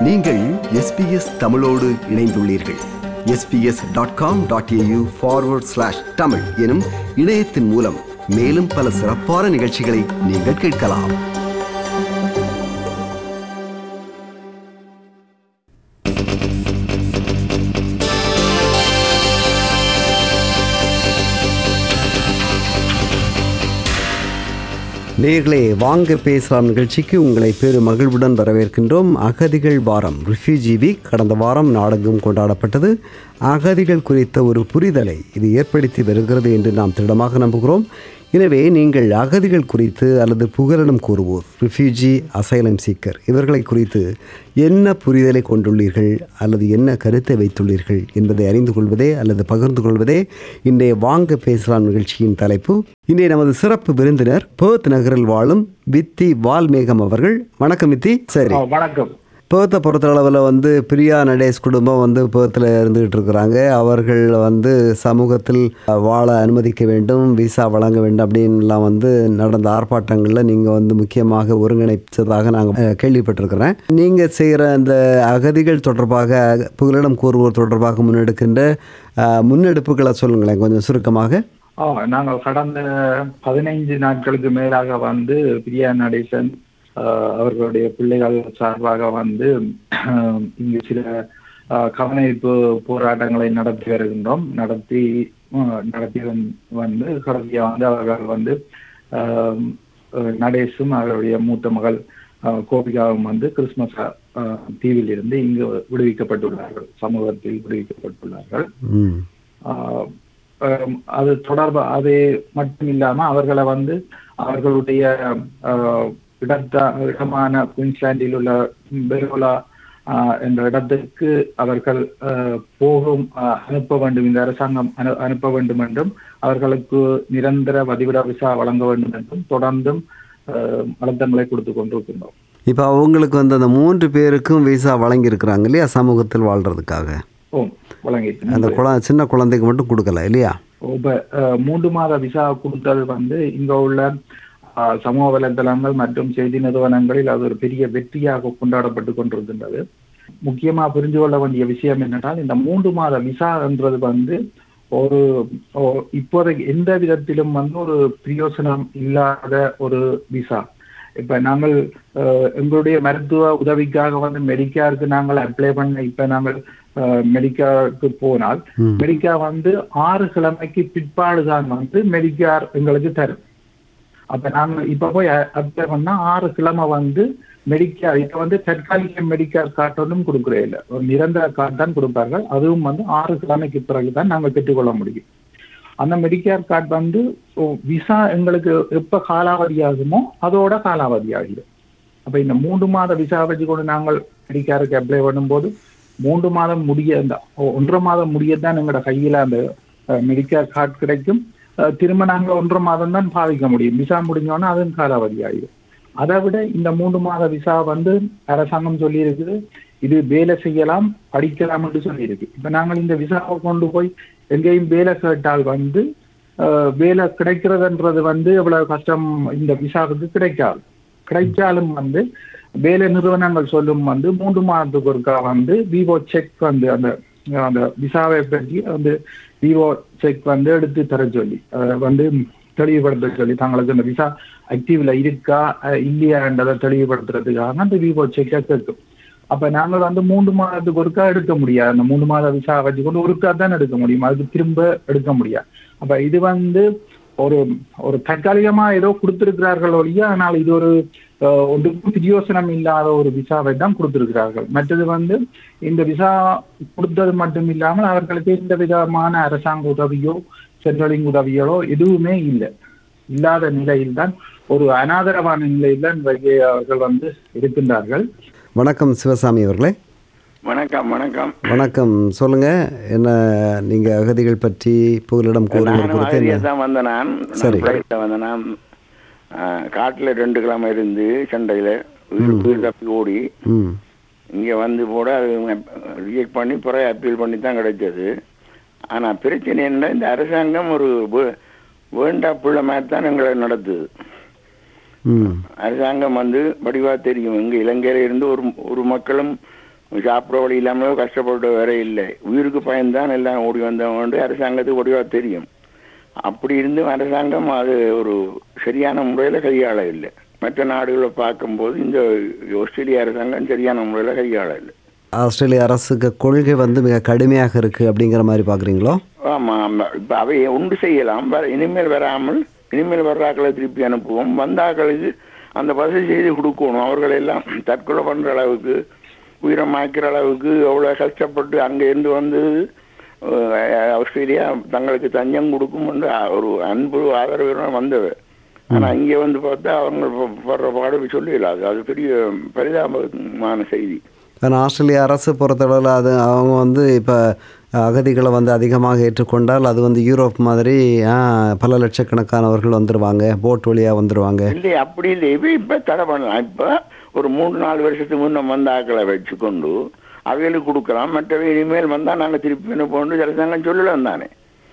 நீங்கள் எஸ்பிஎஸ் தமிழோடு இணைந்துள்ளீர்கள் SBS dot com dot AU forward slash Tamil எனும் இணையத்தின் மூலம் மேலும் பல சிறப்பான நிகழ்ச்சிகளை நீங்கள் கேட்கலாம் நேர்களே வாங்க பேசலாம் நிகழ்ச்சிக்கு உங்களை பெரு மகிழ்வுடன் வரவேற்கின்றோம் அகதிகள் வாரம் ரிஃப்யூஜி வீக் கடந்த வாரம் நாடெங்கும் கொண்டாடப்பட்டது அகதிகள் குறித்த ஒரு புரிதலை இது ஏற்படுத்தி வருகிறது என்று நாம் திடமாக நம்புகிறோம் எனவே நீங்கள் அகதிகள் குறித்து அல்லது புகலிடம் கூறுவோர் ரிஃப்யூஜி அசைலம் சீக்கர் இவர்களை குறித்து என்ன புரிதலை கொண்டுள்ளீர்கள் அல்லது என்ன கருத்தை வைத்துள்ளீர்கள் என்பதை அறிந்து கொள்வதே அல்லது பகிர்ந்து கொள்வதே இன்றைய வாங்க பேசலாம் நிகழ்ச்சியின் தலைப்பு இன்றைய நமது சிறப்பு விருந்தினர் பேர்த் நகரில் வாழும் வித்தி வால்மேகம் அவர்கள் வணக்கம் வித்தி சரி ஆ, வணக்கம் பேர்த்தை பொறுத்தளவில் வந்து பிரியா நடேஷ் குடும்பம் வந்து பேர்த்தில் இருந்துகிட்டு இருக்கிறாங்க அவர்கள் வந்து சமூகத்தில் வாழ அனுமதிக்க வேண்டும் விசா வழங்க வேண்டும் அப்படின்லாம் வந்து நடந்த ஆர்ப்பாட்டங்களில் நீங்கள் வந்து முக்கியமாக ஒருங்கிணைச்சதாக நாங்கள் கேள்விப்பட்டிருக்கிறேன் நீங்கள் செய்கிற அந்த அகதிகள் தொடர்பாக புகலிடம் கூறுவோர் தொடர்பாக முன்னெடுக்கின்ற அஹ், முன்னெடுப்புகளை சொல்லுங்களேன் கொஞ்சம் சுருக்கமாக ஆ நாங்கள் கடந்த பதினைந்து நாட்களுக்கு மேலாக வந்து பிரியா நடேசன் ஆ, அவர்களுடைய பிள்ளைகள் சார்பாக வந்து ஆஹ், இங்கு சில ஆ, கவனஈர்ப்பு போராட்டங்களை நடத்தி வருகின்றோம் நடத்தி ஆ, நடத்தி வந்து- வந்து கடைசியா வந்து அவர்கள் வந்து ஆம், அஹ், நடேஷும் அவருடைய மூத்த மகள் ஆ, கோபிகாவும் வந்து கிறிஸ்துமஸ் ஆ, தீவில் இருந்து இங்கு விடுவிக்கப்பட்டுள்ளார்கள் சமூகத்தில் விடுவிக்கப்பட்டுள்ளார்கள் ம் ஆஹ் ஆம், அது தொடர்பு அது மட்டும் இல்லாம அவர்களை வந்து அவர்களுடைய ஆஹ், இடத்த இடமான குயின்ஸ்லாண்டில் உள்ள பெரோலா ஆஹ், என்ற இடத்துக்கு அவர்கள் ஆஹ், போகும் ஆஹ், அனுப்ப வேண்டும் இந்த அரசாங்கம் அனு அனுப்ப வேண்டும் என்றும் அவர்களுக்கு நிரந்தர வதிவிட விசா வழங்க வேண்டும் என்றும் தொடர்ந்தும் ஆஹ், அழுத்தங்களை கொடுத்து கொண்டிருக்கின்றோம் இப்போ அவங்களுக்கு வந்து அந்த மூன்று பேருக்கும் விசா வழங்கியிருக்கிறாங்க இல்லையா சமூகத்தில் வாழ்கிறதுக்காக ஓம் வழங்கிட்டு அந்த குழ சின்ன குழந்தைக்கு மட்டும் கொடுக்கல இல்லையா இப்ப அஹ், மூன்று மாத விசா கொடுத்தது வந்து இங்க உள்ள அஹ், சமூக வலைதளங்கள் மற்றும் செய்தி நிறுவனங்களில் அது ஒரு பெரிய வெற்றியாக கொண்டாடப்பட்டு கொண்டிருக்கின்றது முக்கியமா புரிந்து கொள்ள வேண்டிய விஷயம் என்னென்றால் இந்த மூன்று மாத விசான்றது வந்து ஒரு ஓ- இப்போதைக்கு எந்த விதத்திலும் வந்து ஒரு பிரயோசனம் இல்லாத ஒரு விசா இப்ப நாங்கள் அஹ், எங்களுடைய மருத்துவ உதவிக்காக வந்து மெடிக்காருக்கு நாங்கள் அப்ளை பண்ண இப்ப நாங்கள் அஹ், மெடிக்காருக்கு போனால் ம். மெடிக்கா வந்து ஆறு கிழமைக்கு பிற்பாடுதான் வந்து மெடிக்கார் எங்களுக்கு தரும் அப்ப நாங்க இப்ப போய் அப்ளை பண்ணா ஆறு கிழமை வந்து மெடிக்கார் இப்ப வந்து தற்காலிக மெடிக்கார் கார்டு ஒன்றும் கொடுக்கறே இல்லை ஒரு நிரந்தர கார்டு தான் கொடுப்பார்கள் அதுவும் வந்து ஆறு கிழமைக்கு பிறகு தான் நாங்கள் பெற்றுக்கொள்ள முடியும் அந்த மெடிக்கேர் கார்டு வந்து விசா எங்களுக்கு எப்ப காலாவதி ஆகுமோ அதோட காலாவதி ஆகிடும் அப்ப இந்த மூன்று மாத விசா வச்சுக்கொண்டு நாங்கள் மெடிக்காருக்கு அப்ளை பண்ணும்போது மூன்று மாதம் முடிய இந்த ஒ- ஒன்றரை மாதம் முடியத்தான் எங்களோட கையில அந்த மெடிக்கேர் கார்டு கிடைக்கும் அஹ், திரும்ப நாங்கள் ஒன்றரை மாதம் தான் பாதிக்க முடியும் விசா முடிஞ்சோன்னா அதுவும் காலாவதி ஆகிடும் அதை விட இந்த மூன்று மாத விசா வந்து அரசாங்கம் சொல்லி இருக்குது இது வேலை செய்யலாம் படிக்கலாம் என்று சொல்லியிருக்கு இப்ப நாங்கள் இந்த விசாவை கொண்டு போய் எங்கேயும் வேலை கேட்டால் வந்து அஹ், வேலை கிடைக்கிறதுன்றது வந்து எவ்வளவு கஷ்டம் இந்த விசாவுக்கு கிடைக்காது கிடைச்சாலும் வந்து வேலை நிறுவனங்கள் சொல்லும் வந்து மூன்று மாதத்துக்கு ஒருக்கா வந்து விவோ செக் வந்து அந்த அந்த விசாவை பற்றி வந்து விவோ செக் வந்து எடுத்து தர சொல்லி அதை வந்து தெளிவுபடுத்த சொல்லி தங்களுக்கு அந்த விசா ஆக்டிவ்ல இருக்கா அஹ், இல்லையான்றதை தெளிவுபடுத்துறதுக்காக அந்த விவோ செக்கை கேட்கும் அப்ப நாங்கள் வந்து மூன்று மாதத்துக்கு ஒருக்கா எடுக்க முடியாது அந்த மூணு மாத விசா வச்சுக்கொண்டு ஒருக்கா தான் எடுக்க முடியும் அதுக்கு திரும்ப எடுக்க முடியாது அப்ப இது வந்து ஒரு ஒரு தற்காலிகமா ஏதோ கொடுத்திருக்கிறார்கள் ஒழிய ஆனால் இது ஒரு அஹ், ஒன்றுக்கும் பிரயோசனம் இல்லாத ஒரு விசாவை தான் கொடுத்திருக்கிறார்கள் மற்றது வந்து இந்த விசா கொடுத்தது மட்டும் இல்லாமல் அவர்களுக்கு எந்த விதமான அரசாங்க உதவியோ சென்ட்ரலிங் உதவிகளோ எதுவுமே இல்லை இல்லாத நிலையில் தான் ஒரு அனாதரவான நிலையில் தான் இன்றைக்கு அவர்கள் வந்து இருக்கின்றார்கள் வணக்கம் சிவசாமி அவர்களே வணக்கம் வணக்கம் வணக்கம் சொல்லுங்க என்ன நீங்க அகதிகள் பற்றி புகலிடம் கூறுவது நானும் குறித்து அகதியா என்ன தான் வந்தேன் நான் சரி. ஃப்ளைட்ல வந்தேன் நான் ஆ, காட்டுல ரெண்டு கிழமை இருந்து சண்டையில உயிர் உயிர் தப்பி ஓடி ம் இங்க வந்து போட ரிஜெக்ட் பண்ணி பிறகு அப்பீல் பண்ணி தான் கிடைச்சது ஆனா பிரச்சனை என்ன இந்த அரசாங்கம் ஒரு வே- வேண்டா புள்ள மாதிரி தான் எங்களை நடத்துது ம் அரசாங்கம் வந்து வடிவா தெரியும் இங்க இலங்கையில இருந்து ஒரு ஒரு மக்களும் சாப்பிட வழி இல்லாமலோ கஷ்டப்பட்டு வேற இல்லை உயிருக்கு பயன்தான் எல்லாம் ஓடி வந்தவங்க அரசாங்கத்துக்கு ஒடிவா தெரியும் அப்படி இருந்தும் அரசாங்கம் அது ஒரு சரியான முறையில் கையாள இல்லை மற்ற நாடுகளை பார்க்கும்போது இந்த ஆஸ்திரேலிய அரசாங்கம் சரியான முறையில் கையாள இல்லை ஆஸ்திரேலிய அரசுக்கு கொள்கை வந்து மிக கடுமையாக இருக்குது அப்படிங்கிற மாதிரி பார்க்குறீங்களோ ஆமாம் ஆமாம் இப்போ அவை உண்டு செய்யலாம் வர இனிமேல் வராமல் இனிமேல் வர்றாக்களை திருப்பி அனுப்புவோம் வந்தாக்களுக்கு அந்த வசதி செய்து கொடுக்கணும் அவர்கள் எல்லாம் தற்கொலை பண்ணுற அளவுக்கு உயிரை மாய்க்கிற அளவுக்கு அவ்வளோ கஷ்டப்பட்டு அங்கே இருந்து வந்து அஹ், ஆஸ்திரேலியா தங்களுக்கு தஞ்சம் கொடுக்கும் என்று ஒரு அன்பு ஆதரவு வந்தது ஆனால் இங்கே வந்து பார்த்தா அவங்க ப- படுற பாடு சொல்லிடலாம் அது பெரிய பரிதாபமான செய்தி ஆனால் ஆஸ்திரேலிய அரசு பொறுத்தளவில் அது அவங்க வந்து இப்போ அகதிகளை வந்து அதிகமாக ஏற்றுக்கொண்டால் அது வந்து யூரோப் மாதிரி ஆ, பல லட்சக்கணக்கானவர்கள் வந்துடுவாங்க போட் வழியாக வந்துடுவாங்க இல்லை அப்படி இல்லை இப்போ இப்போ தடை பண்ணலாம் இப்போ ஒரு மூணு நாலு வருஷத்துக்கு முன்ன வந்த ஆக்களை வச்சுக்கொண்டு அவைகளுக்கு கொடுக்கலாம் மற்றவை இனிமேல் வந்தால் நாங்கள் திருப்பி அனுப்போண்டு அரசாங்கம் சொல்லலாம் தானே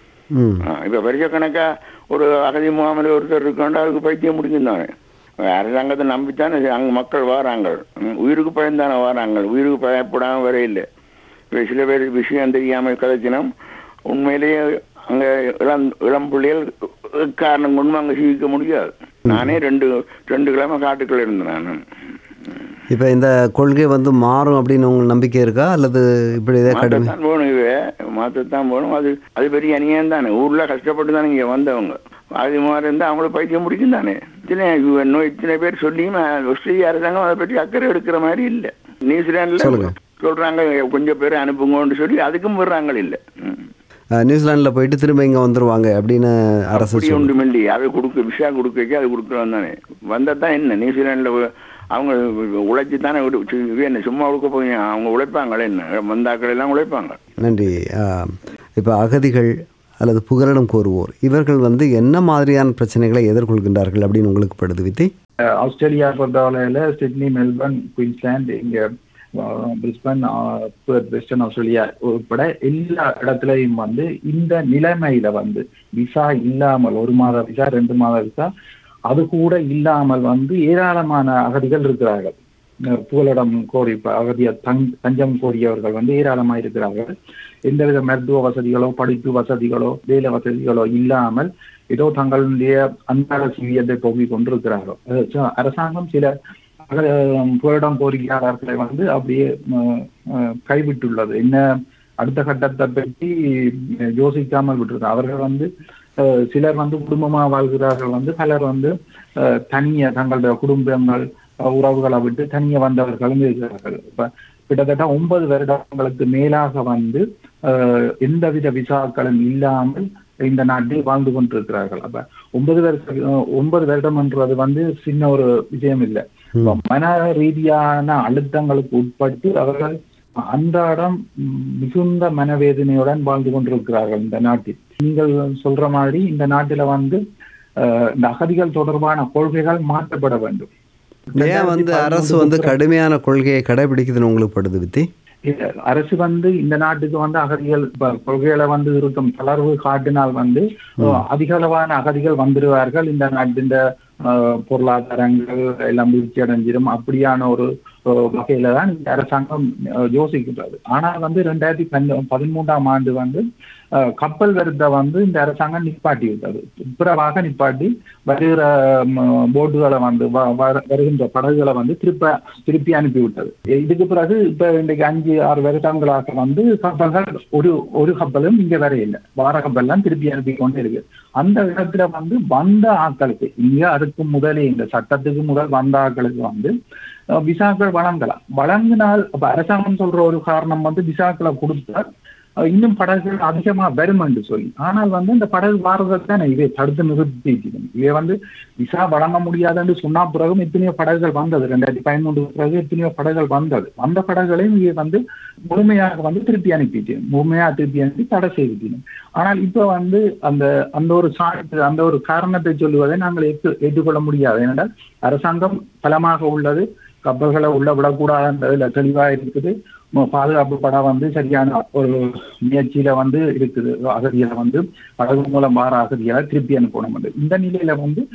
ம் இப்போ வருஷ கணக்கா ஒரு அகதி முகாமில் ஒருத்தர் இருக்காண்டா அதுக்கு பைத்தியம் முடிக்கும் தானே அரசாங்கத்தை நம்பித்தானே அங்கே மக்கள் வராங்க ம், உயிருக்கு பயந்தானே வராங்க உயிருக்கு பயப்படாமல் வர இல்லை இப்போ சில பேர் விஷயம் தெரியாமல் கதைச்சினோம் உண்மையிலேயே அங்கே இளம் இளம் பிள்ளைகள் காரணம் கொண்டு அங்கே ஜீவிக்க முடியாது நானே ரெண்டு ரெண்டு கிழமை காட்டுக்குள்ள இருந்தேன் நான் இப்போ இந்த கொள்கை வந்து மாறும் அப்படின்னு உங்களுக்கு நம்பிக்கை இருக்கா அல்லது இப்படி இதே கடுமை மாற்றத்தான் போகணும் இவ மாற்றத்தான் போகணும் அது அது பெரிய அநியாயம் தானே ஊர்ல கஷ்டப்பட்டு தானே இங்க வந்தவங்க அது மாதிரி இருந்தால் அவங்கள பைத்தியம் முடிக்கும் தானே இத்தனை இவ- இன்னும் இத்தனை பேர் சொல்லியும் ஆஸ்திரேலிய அரசாங்கம் அதை பற்றி அக்கறை எடுக்கிற மாதிரி இல்லை நியூசிலாந்துல சொல்லுங்க. சொல்றாங்க கொஞ்சம் பேர் அனுப்புங்கன்னு சொல்லி அதுக்கும் விடுறாங்க இல்லை ம். நியூசிலாண்டில் போயிட்டு திரும்ப இங்கே வந்துடுவாங்க அப்படின்னு அரசு அப்படி சொல்லு ஒன்றும் இல்லை அதை கொடுக்க விசா கொடுக்க அது கொடுக்குறோம் தானே வந்தால் தான் என்ன நியூசிலாண்டில் அவங்க உழைச்சி தானே விடு- சு- இது என்ன சும்மா கொடுக்க போய் அவங்க உழைப்பாங்களே என்ன வந்தாக்கள் எல்லாம் உழைப்பாங்க நன்றி இப்போ அகதிகள் அல்லது புகலிடம் கோருவோர் இவர்கள் வந்து என்ன மாதிரியான பிரச்சனைகளை எதிர்கொள்கின்றார்கள் அப்படின்னு உங்களுக்கு படுது வித்தி அஹ் ஆஸ்திரேலியா பொறுத்தவரையில சிட்னி மெல்பர்ன் குயின்ஸ்லாந்து இங்க அஹ், பிரிஸ்பன் அஹ், பெர்த், வெஸ்டர்ன் ஆஸ்திரேலியா உட்பட எல்லா இடத்துலயும் வந்து இந்த நிலைமையில வந்து விசா இல்லாமல் ஒரு மாத விசா ரெண்டு மாத விசா அது கூட இல்லாமல் வந்து ஏராளமான அகதிகள் இருக்கிறார்கள் அஹ், புகலிடம் கோரி இப்ப அகதிய தங் தஞ்சம் கோரியவர்கள் வந்து ஏராளமாக இருக்கிறார்கள் எந்தவித மருத்துவ வசதிகளோ படிப்பு வசதிகளோ வேலை வசதிகளோ இல்லாமல் ஏதோ தங்களுடைய அன்றாட சீவியத்தை போக்கிக் கொண்டிருக்கிறார்கள் அஹ் so அரசாங்கம் சில அக- புகலிடம் கோரிக்கையாளர்களை வந்து அப்படியே அஹ், அஹ், கைவிட்டுள்ளது என்ன அடுத்த கட்டத்தை பற்றி அஹ், யோசிக்காமல் விட்டுருக்கு அவர்கள் வந்து அஹ், சிலர் வந்து குடும்பமா வாழ்கிறார்கள் வந்து பலர் வந்து அஹ், தனிய தங்களுடைய குடும்பங்கள் அஹ், உறவுகளை விட்டு தனியே வந்தவர்களும் இருக்கிறார்கள் இப்ப கிட்டத்தட்ட ஒன்பது வருடங்களுக்கு மேலாக வந்து அஹ், எந்தவித விசாக்களும் இல்லாமல் இந்த நாட்டில் வாழ்ந்து கொண்டிருக்கிறார்கள் அப்ப ஒன்பது வருஷம் அஹ், ஒன்பது வருடம் என்றது வந்து சின்ன ஒரு விஷயம் இல்லை இப்ப மன ரீதியான அழுத்தங்களுக்கு உட்பட்டு அவர்கள் அன்றாடம் ம், மிகுந்த மனவேதனையுடன் வாழ்ந்து கொண்டிருக்கிறார்கள் இந்த நாட்டில் நீங்கள் சொல்ற மாதிரி இந்த நாட்டில வந்து அஹ், இந்த அகதிகள் தொடர்பான கொள்கைகள் மாற்றப்பட வேண்டும் ஏன் வந்து அரசு வந்து கடுமையான கொள்கையை கடைபிடிக்குதுன்னு உங்களுக்கு படுது வித்தி இல்ல, அரசு வந்து இந்த நாட்டுக்கு வந்து அகதிகள் இப்ப கொள்கையில வந்து இருக்கும் தளர்வு காட்டினால் வந்து அதிக அளவான அகதிகள் வந்துடுவார்கள் இந்த நாட்டின் அஹ், பொருளாதாரங்கள் எல்லாம் வீழ்ச்சி அடைஞ்சிடும் அப்படியான ஒரு அஹ், வகையில தான் இந்த அரசாங்கம் அஹ், யோசிக்கின்றது ஆனால் வந்து ரெண்டாயிரத்தி பன்ன- பதிமூன்றாம் ஆண்டு வந்து அஹ், கப்பல் வருத்த வந்து இந்த அரசாங்கம் நிப்பாட்டி விட்டது துப்புரவாக நிப்பாட்டி வருகிற ம், போட்டுகளை வந்து வ- வர- வருகின்ற படகுகளை வந்து திருப்ப திருப்பி அனுப்பி விட்டது இதுக்கு பிறகு இப்ப இன்றைக்கு அஞ்சு ஆறு வருடங்களாக வந்து கப்பல்கள் ஒரு ஒரு கப்பலும் இங்க வர இல்லை வார கப்பல்லாம் திருப்பி அனுப்பி கொண்டு இருக்கு அந்த இடத்துல வந்து வந்த ஆட்களுக்கு இங்க அதுக்கு முதலே இந்த சட்டத்துக்கு முதல் வந்த ஆட்களுக்கு வந்து அஹ், விசாக்கள் வழங்கலாம் வழங்கினால் அப்ப அரசாங்கம் சொல்ற ஒரு காரணம் வந்து விசாக்களை கொடுத்தால் அஹ், இன்னும் படகுகள் அதிகமா வரும் என்று சொல்லி ஆனால் வந்து இந்த படகு வாரதை தானே இவை தடுத்து நிறுத்தி இவை வந்து விசா வழங்க முடியாதுன்னு சொன்னா பிறகும் எத்தனையோ படகுகள் வந்தது ரெண்டாயிரத்தி பதிமூன்று பிறகு எத்தனையோ படகுகள் வந்தது அந்த படகுகளையும் இவை வந்து முழுமையாக வந்து திருப்பி அனுப்பிட்டு முழுமையாக திருப்பி அனுப்பி தடை செய்துட்டீங்க ஆனால் இப்ப வந்து அந்த அந்த ஒரு சான்று அந்த ஒரு காரணத்தை சொல்லுவதை நாங்கள் ஏற்று ஏற்றுக்கொள்ள முடியாது ஏனென்றால் அரசாங்கம் பலமாக உள்ளது கப்பல்களை உள்ள விடக்கூடாதுன்றதுல தெளிவா இருக்குது ம- பாதுகாப்பு படம் வந்து சரியான ஒரு முயற்சியில வந்து இருக்குது அகதிகளை வந்து படகு மூலம் வார அகதிகளை திருப்பி அனுப்பணும் வந்து இந்த நிலையில வந்து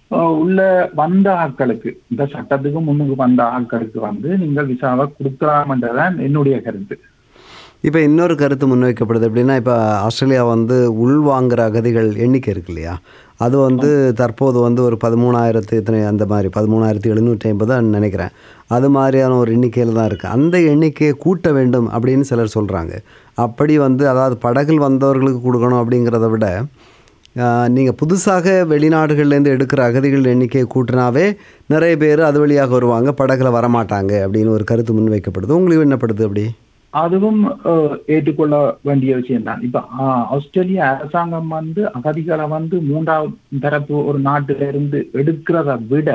அஹ், உள்ள வந்த ஆட்களுக்கு இந்த சட்டத்துக்கு முன்னுக்கு வந்த ஆட்களுக்கு வந்து நீங்கள் விசாவை கொடுக்கலாம்ன்றதான் என்னுடைய கருத்து இப்போ இன்னொரு கருத்து முன்வைக்கப்படுது எப்படின்னா இப்போ ஆஸ்திரேலியா வந்து உள்வாங்குற அகதிகள் எண்ணிக்கை இருக்கு இல்லையா அது வந்து தற்போது வந்து ஒரு பதிமூணாயிரத்து இத்தனை அந்த மாதிரி பதிமூணாயிரத்தி எழுநூற்றி ஐம்பது நினைக்கிறேன் அது மாதிரியான ஒரு எண்ணிக்கையில் தான் இருக்குது அந்த எண்ணிக்கையை கூட்ட வேண்டும் அப்படின்னு சிலர் சொல்கிறாங்க அப்படி வந்து அதாவது படகில் வந்தவர்களுக்கு கொடுக்கணும் அப்படிங்கிறத விட நீங்கள் புதுசாக வெளிநாடுகள்லேருந்து எடுக்கிற அகதிகள் எண்ணிக்கையை கூட்டினாவே நிறைய பேர் அது வழியாக வருவாங்க படகுல வரமாட்டாங்க அப்படின்னு ஒரு கருத்து முன்வைக்கப்படுது உங்களுக்கு என்னப்படுது அப்படி அதுவும் அஹ், ஏற்றுக்கொள்ள வேண்டிய விஷயம் தான் இப்ப ஆஹ், ஆஸ்திரேலிய அரசாங்கம் வந்து அகதிகளை வந்து மூன்றாவது தரப்பு ஒரு நாட்டில இருந்து எடுக்கிறத விட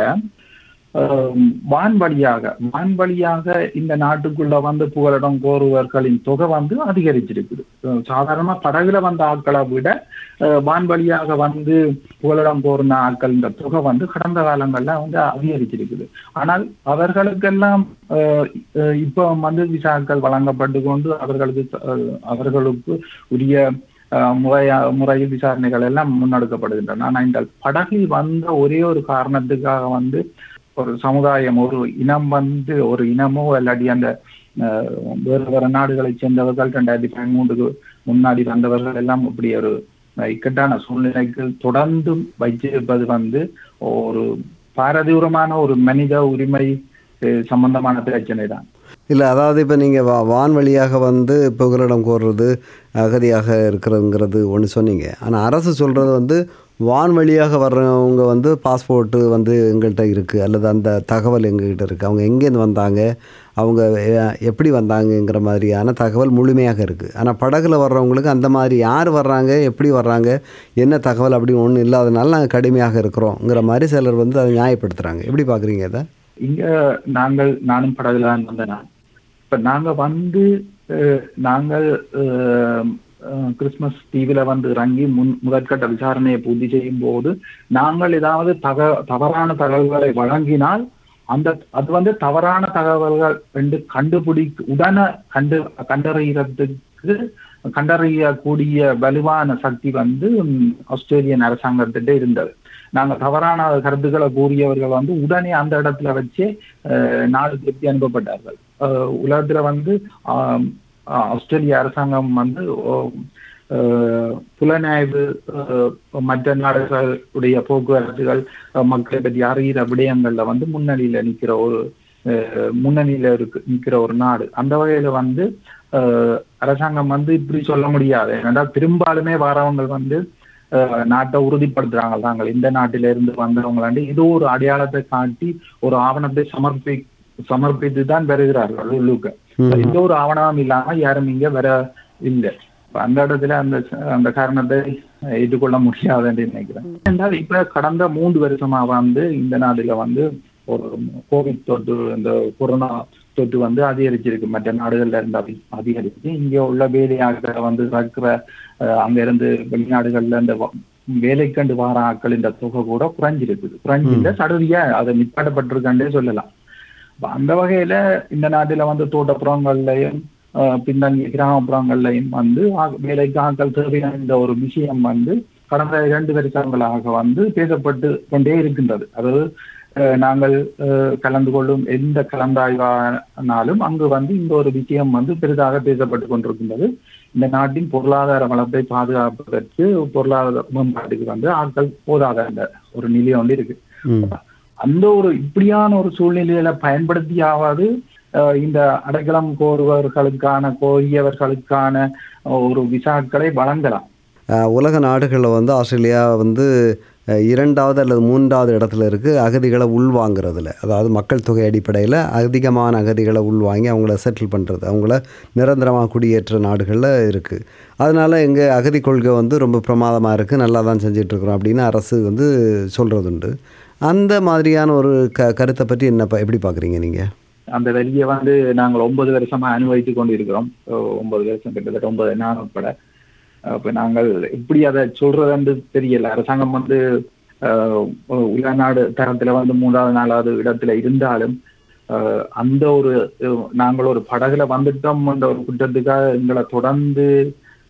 அஹ், வான்வழியாக வான்வழியாக இந்த நாட்டுக்குள்ள வந்து புகலிடம் கோருவர்களின் தொகை வந்து அதிகரிச்சிருக்குது அஹ், சாதாரணமா படகுல வந்த ஆட்களை விட அஹ், வான்வழியாக வந்து புகலிடம் கோருன ஆட்கள் இந்த தொகை வந்து கடந்த காலங்கள்ல வந்து அதிகரிச்சிருக்குது ஆனால் அவர்களுக்கெல்லாம் அஹ், அஹ், இப்போ வந்து விசாக்கள் வழங்கப்பட்டு கொண்டு அவர்களுக்கு அஹ், அவர்களுக்கு உரிய அஹ், முறையா முறையில் விசாரணைகள் எல்லாம் முன்னெடுக்கப்படுகின்றன ஆனால் இந்த படகில் வந்த ஒரே ஒரு காரணத்துக்காக வந்து ஒரு சமுதாயம் ஒரு இனம் வந்து ஒரு இனமோ இல்லாட்டி அந்த அஹ், வேறு வேறு நாடுகளைச் சேர்ந்தவர்கள் ரெண்டாயிரத்தி பதிமூன்றுக்கு முன்னாடி வந்தவர்கள் எல்லாம் இப்படி ஒரு அஹ், இக்கட்டான சூழ்நிலைக்கு தொடர்ந்து வைத்திருப்பது வந்து ஒரு பாரதூரமான ஒரு மனித உரிமை அஹ், சம்பந்தமான பிரச்சனை தான் இல்லை அதாவது இப்போ நீங்கள் வா வான் வழியாக வந்து புகலிடம் கோர்றது அகதியாக இருக்கிறதுங்கிறது ஒன்று சொன்னீங்க ஆனால் அரசு சொல்கிறது வந்து வான் வழியாக வர்றவங்க வந்து பாஸ்போர்ட்டு வந்து எங்கள்கிட்ட இருக்குது அல்லது அந்த தகவல் எங்ககிட்ட இருக்குது அவங்க எங்கேருந்து வந்தாங்க அவங்க எ- எப்படி வந்தாங்கங்கிற மாதிரியான தகவல் முழுமையாக இருக்குது ஆனால் படகுல வர்றவங்களுக்கு அந்த மாதிரி யார் வர்றாங்க எப்படி வர்றாங்க என்ன தகவல் அப்படி ஒன்றும் இல்லாதனால நாங்கள் கடுமையாக இருக்கிறோங்கிற மாதிரி சிலர் வந்து அதை நியாயப்படுத்துகிறாங்க எப்படி பார்க்குறீங்க அதை இங்க நாங்கள் நானும் படகுல தான் வந்தேன் நான். இப்ப நாங்க வந்து அஹ், நாங்கள் அஹ், அஹ், கிறிஸ்மஸ் தீவில வந்து இறங்கி முன் முதற்கட்ட விசாரணையை பூர்த்தி செய்யும் போது நாங்கள் ஏதாவது தக தவறான தகவல்களை வழங்கினால் அந்த அது வந்து தவறான தகவல்கள் என்று கண்டுபிடி உடனே கண்டு கண்டறியறதுக்கு கண்டறியக்கூடிய வலுவான சக்தி வந்து ம், ஆஸ்திரேலியன் அரசாங்கத்திட்ட இருந்தது நாங்க தவறான கருத்துக்களை கூறியவர்கள் வந்து உடனே அந்த இடத்துல வச்சே அஹ், நாடு திருப்பி அனுப்பப்பட்டார்கள் அஹ், உலகத்துல வந்து ஆம், ஆஹ், ஆஸ்திரேலிய அரசாங்கம் வந்து ஓ, அஹ், புலனாய்வு அஹ், மற்ற நாடுகளுடைய போக்குவரத்துகள் அஹ், மக்களை பற்றி அறிகிற விடயங்கள்ல வந்து முன்னணியில நிக்கிற ஒரு அஹ், முன்னணியில இருக்கு நிக்கிற ஒரு நாடு அந்த வகையில வந்து அஹ், அரசாங்கம் வந்து இப்படி சொல்ல முடியாது ஏன்னா பெரும்பாலுமே வரவங்க வந்து அஹ், நாட்டை உறுதிப்படுத்துறாங்க தாங்கள் இந்த நாட்டில இருந்து வந்தவங்களாண்டு ஏதோ ஒரு அடையாளத்தை காட்டி ஒரு ஆவணத்தை சமர்ப்பி சமர்ப்பித்து தான் வருகிறார்கள் உள்ளுக்கு எந்த ஒரு ஆவணமும் இல்லாம யாரும் இங்க வர இல்லை இப்ப அந்த இடத்துல அந்த அந்த காரணத்தை ஏற்றுக்கொள்ள முடியாதுன்னு நினைக்கிறேன் என்றால் இப்ப கடந்த மூன்று வருஷமா வந்து இந்த நாடுல வந்து ஒரு கோவிட் தொற்று இந்த கொரோனா தொற்று வந்து அதிகரிச்சிருக்கு மற்ற நாடுகள்ல இருந்து அதி- அதிகரிச்சு இங்க உள்ள வேலையாட்களை வந்து இருக்கிற அஹ், அங்க இருந்து வெளிநாடுகள்ல இந்த வ- வேலைக்கண்டு வார ஆட்கள் இந்த தொகை கூட குறைஞ்சிருக்குது குறைஞ்சில்ல சடுதியா அதை நிப்பாட்டப்பட்டிருக்காண்டே சொல்லலாம் அப்ப அந்த வகையில இந்த நாட்டில வந்து தோட்டப்புறங்கள்லயும் அஹ், பின்தங்கிய கிராமப்புறங்கள்லயும் வந்து ஆ- வேலைக்கு ஆட்கள் தேவையான இந்த ஒரு விஷயம் வந்து கடந்த இரண்டு வருஷங்களாக வந்து பேசப்பட்டு கொண்டே இருக்கின்றது அதாவது அஹ், நாங்கள் அஹ், கலந்து கொள்ளும் எந்த கலந்தாய்வானாலும் அங்கு வந்து இந்த ஒரு விஷயம் வந்து பெரிதாக பேசப்பட்டு கொண்டிருக்கின்றது இந்த நாட்டின் பொருளாதார வளத்தை பாதுகாப்பதற்கு பொருளாதார மேம்பாட்டுக்கு வந்து ஆட்கள் போதாத அந்த ஒரு நிலை ஒன்று இருக்கு ம் அந்த ஒரு இப்படியான ஒரு சூழ்நிலையில பயன்படுத்தியாவது அஹ், இந்த அடைக்கலம் கோருவர்களுக்கான கோரியவர்களுக்கான அஹ், ஒரு விசாக்களை வழங்கலாம் அஹ், உலக நாடுகளில் வந்து ஆஸ்திரேலியா வந்து அஹ், இரண்டாவது அல்லது மூன்றாவது இடத்துல இருக்குது அகதிகளை உள்வாங்கிறதுல அதாவது மக்கள் தொகை அடிப்படையில் அதிகமான அகதிகளை உள்வாங்கி அவங்கள செட்டில் பண்ணுறது அவங்கள நிரந்தரமாக குடியேற்ற நாடுகளில் இருக்குது அதனால் எங்கள் அகதி கொள்கை வந்து ரொம்ப பிரமாதமாக இருக்குது நல்லா தான் செஞ்சிட்ருக்குறோம் அப்படின்னு அரசு வந்து சொல்கிறது உண்டு அந்த மாதிரியான ஒரு க கருத்தை பற்றி என்ன ப- எப்படி பார்க்குறீங்க நீங்கள் அந்த வெளியை வந்து நாங்கள் ஒன்பது வருஷமா அனுபவித்து கொண்டு இருக்கிறோம் அஹ், ஒன்பது வருஷம் கிட்டத்தட்ட ஒன்பது நான் உட்பட அப்ப நாங்கள் எப்படி அதை சொல்றதுன்னு தெரியல அரசாங்கம் வந்து அஹ், உள்நாடு தரத்துல வந்து மூன்றாவது நாலாவது இடத்துல இருந்தாலும் அஹ், அந்த ஒரு அஹ், நாங்கள் ஒரு படகுல வந்துட்டோம் அந்த ஒரு குற்றத்துக்காக எங்களை தொடர்ந்து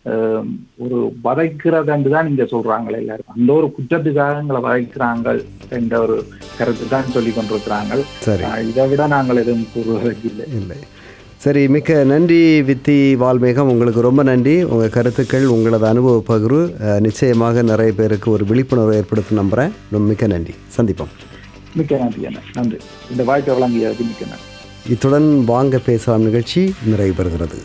அஹ், ஒரு வதைக்கிறது என்று தான் இங்க சொல்றாங்க எல்லாரும் அந்த ஒரு குற்றத்துக்காக எங்களை வதைக்கிறாங்க என்ற ஒரு கருத்து தான் சொல்லி கொண்டிருக்கிறாங்க சரி அஹ், இதை விட நாங்கள் எதுவும் கூறுவதற்கு இல்லை இல்லை சரி மிக்க நன்றி வித்தி வால்மேகம் உங்களுக்கு ரொம்ப நன்றி உங்கள் கருத்துக்கள் உங்களது அனுபவ பகிர்வு அஹ், நிச்சயமாக நிறைய பேருக்கு ஒரு விழிப்புணர்வு ஏற்படுத்தும் நம்புகிறேன் ரொம்ப மிக்க நன்றி சந்திப்போம் மிக்க நன்றி என்ன நன்றி இந்த வாய்ப்பை வழங்கியதுக்கு மிக்க நன்றி இத்துடன் வாங்க பேசலாம் நிகழ்ச்சி நிறைவு பெறுகிறது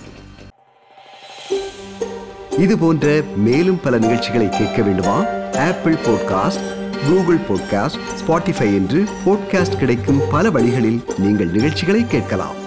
இது போன்ற மேலும் பல நிகழ்ச்சிகளை கேட்க வேண்டுமா Apple podcast Google podcast Spotify என்று பாட்காஸ்ட் கிடைக்கும் பல வழிகளில் நீங்கள் நிகழ்ச்சிகளை கேட்கலாம்